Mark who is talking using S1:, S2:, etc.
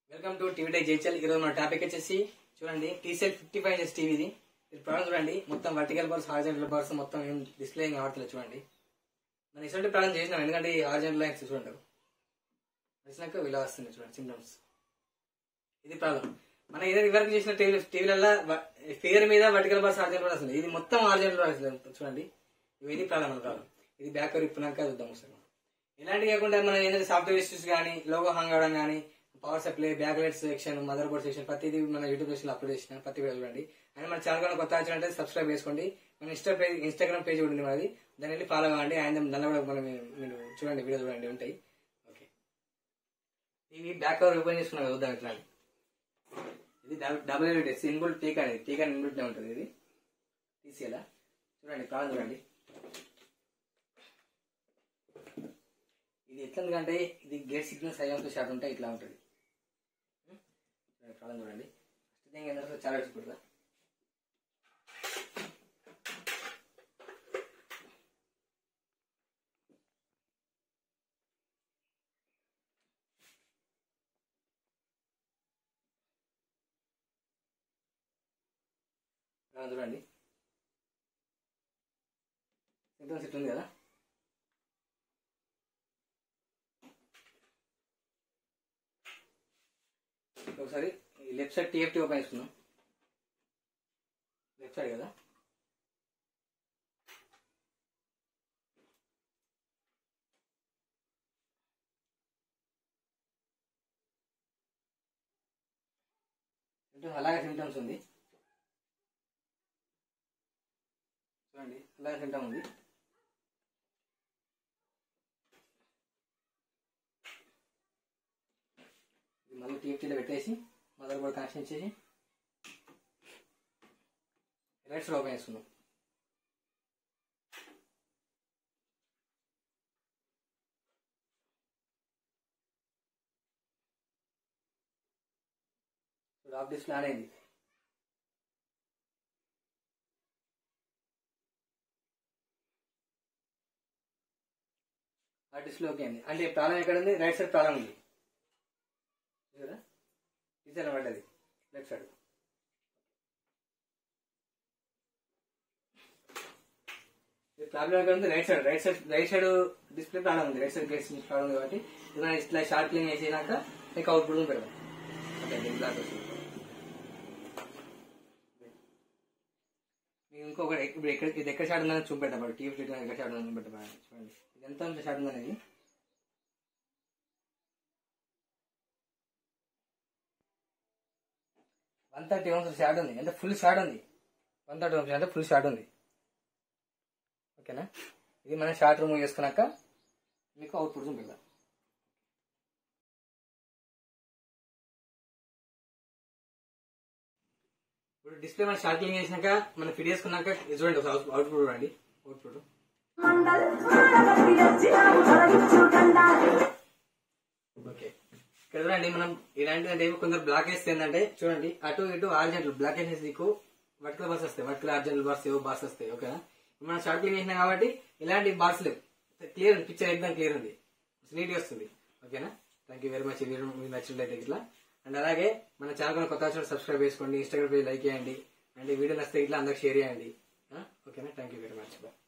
S1: welcome to TV టై జైచల్ ఈరోజు మన టాపిక్ వచ్చేసి చూడండి TCL fifty five inches TV ఇది ఇది ప్రోడక్ట్ చూడండి మొత్తం వర్టికల్ బార్స్ హార్జెంటల్ బార్స్ మొత్తం ఏం డిస్ప్లే ఏం కావట్లేదు చూడండి మనం ఇటువంటి ప్రాబ్లం చేసినాం ఎందుకంటే ఈ హార్జెంటల్ లైన్స్ చూడండి వచ్చినాక ఇలా వస్తుంది చూడండి సిమ్టమ్స్ ఇది ప్రాబ్లం మనం ఏదైతే వర్క్ చేసిన టీవీ టీవీలలో ఫిగర్ మీద వర్టికల్ బార్స్ హార్జెంటల్ వస్తుంది ఇది మొత్తం హార్జెంటల్ వస్తుంది చూడండి ఇవి ఇది ప్రాబ్లం మన ప్రాబ్లం ఇది బ్యాక్ ఇప్పునాక చూద్దాం ఒకసారి ఇలాంటి కాకుండా మనం ఏంటంటే సాఫ్ట్వేర్ ఇష్యూస్ కానీ లోగో హాంగ్ అవడం కానీ power supply back light section motherboard section ప్రతిదీ మన యూట్యూబ్ లో అప్లోడ్ చేసిన ప్రతి వీడియో చూడండి అండ్ మన ఛానల్ కూడా కొత్త వచ్చినట్టే సబ్స్క్రైబ్ చేసుకోండి మన ఇన్స్టా పేజ్ ఇన్స్టాగ్రామ్ పేజ్ కూడా ఉంది మనది దాన్ని వెళ్ళి ఫాలో అవ్వండి ఆయన దానిలో కూడా మనం మీరు చూడండి వీడియో చూడండి ఉంటాయి ఓకే ఇవి బ్యాక్ కవర్ ఓపెన్ చేసుకున్నాం చూద్దాం ఇట్లా ఇది డబుల్ ఎల్ఈడి సింగిల్ టీకా అనేది టీకా ఇన్బుల్ట్ ఉంటుంది ఇది తీసేయాలా చూడండి ప్రాబ్లం చూడండి ఇది ఎట్లా అంటే ఇది గేట్ సిగ్నల్స్ అయ్యేంత షార్ట్ ఉంటే ఇట్లా ఉంటుంది ప్రాబ్లం చూడండి ఫస్ట్ థింగ్ ఏంటంటే చాలా పెట్టుకుంటా చూడండి సిగ్నల్స్ ఇట్లా ఉంది కదా ఒకసారి లెఫ్ట్ సైడ్ టీఎఫ్టీ ఓపెన్ చేసుకుందాం లెఫ్ట్ సైడ్ కదా అలాగే సిమ్టమ్స్ ఉంది చూడండి అలాగే సిమ్టమ్ ఉంది మళ్ళీ టీఎఫ్టీలో పెట్టేసి మదర్ బోర్డ్ కనెక్షన్ ఇచ్చేసి రైట్ సైడ్ ఓపెన్ చేసుకున్నాం ఆఫ్ డిస్ప్లే ఆన్ అయింది ఆ డిస్ప్లే ఓకే అండి అంటే ప్రాబ్లం ఎక్కడ ఉంది రైట్ సైడ్ ప్రాబ్లం ఉంది చూసారా తీసాను పడ్డది లెఫ్ట్ సైడ్ ప్రాబ్లం ఎక్కడ ఉంది right side right side right side display problem ఉంది రైట్ సైడ్ గేట్స్ ప్రాబ్లం ఉంది కాబట్టి ఇది మనం ఇట్లా షార్ట్ క్లీన్ చేసినాక మీకు అవుట్పుట్ పెడదాం ఓకే దీని బ్లాక్ వస్తుంది మీకు ఇంకొకటి ఇప్పుడు ఎక్కడ ఇది ఎక్కడ షార్ట్ ఉందని చూపెట్టాం టీవీ ఫిట్ ఎక్కడ షార్ట్ ఉందని చూపెట్టాం చూడండి ఇది ఎంత షార్ట్ ఉందనేది వన్ థర్టీ ఓమ్స్ షార్ట్ ఉంది అంటే ఫుల్ షార్ట్ ఉంది వన్ థర్టీ ఓమ్స్ అంటే ఫుల్ షార్ట్ ఉంది ఓకేనా ఇది మనం షార్ట్ రిమూవ్ చేసుకున్నాక మీకు అవుట్పుట్ చూపిద్దాం ఇప్పుడు డిస్ప్లే మనం షార్ట్ క్లీన్ చేసినాక మనం ఫిట్ చేసుకున్నాక ఇది చూడండి అవుట్పుట్ చూడండి అవుట్పుట్ ఓకే ఇక్కడ చూడండి మనం ఇలాంటి అంటే కొందరు బ్లాక్ వేస్తే ఏంటంటే చూడండి అటు ఇటు ఆర్జెంట్లు బ్లాక్ వేసేసి నీకు వర్టికల్ బార్స్ వస్తాయి వర్టికల్ ఆర్జెంటల్ బార్స్ ఏవో బార్స్ వస్తాయి ఓకేనా మనం షార్ట్ క్లీన్ చేసినాం కాబట్టి ఇలాంటి బార్స్ లేవు క్లియర్ ఉంది పిక్చర్ ఎగ్జామ్ క్లియర్ ఉంది నీట్గా వస్తుంది ఓకేనా థ్యాంక్ యూ వెరీ మచ్ ఈ వీడియో మీకు నచ్చినట్లయితే ఇట్లా అండ్ అలాగే మన ఛానల్ కొత్త వచ్చిన సబ్స్క్రైబ్ చేసుకోండి ఇన్స్టాగ్రామ్ పేజ్ లైక్ చేయండి అండ్ ఈ వీడియో నచ్చితే ఇట్లా అందరికి షేర్ చేయండి ఓకేనా thank you very much bye